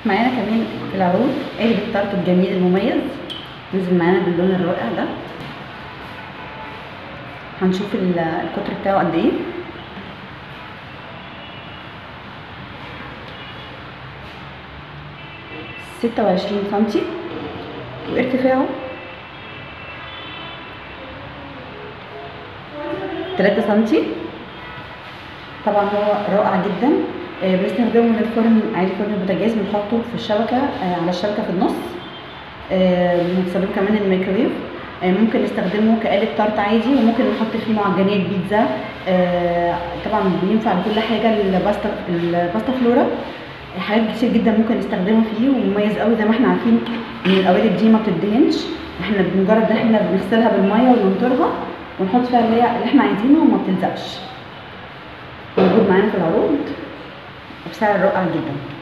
معانا كمان في العروض قالب التارت الجميل المميز نزل معانا باللون الرائع ده هنشوف ال- القطر بتاعه قد ايه ستة وعشرين سنتي وارتفاعه تلاتة سنتي طبعا هو رائع جدا آه، بنستخدمه من الفرن عادي فرن البوتاجاز بنحطه في الشبكة آه، على الشبكة في النص آه، بنستخدمه كمان الميكرويف آه، ممكن نستخدمه كقالب تارت عادي وممكن نحط فيه معجنات بيتزا آه، طبعا بينفع لكل حاجة الباستا الباستا فلورا حاجات كتير جدا ممكن نستخدمه فيه ومميز قوي زي ما احنا عارفين ان القوالب دي ما بتدهنش احنا بمجرد ان احنا بنغسلها بالميه وننطرها ونحط فيها اللي هي- اللي احنا عايزينه وما بتلزقش موجود معانا في العروض وبسعر رائع جدا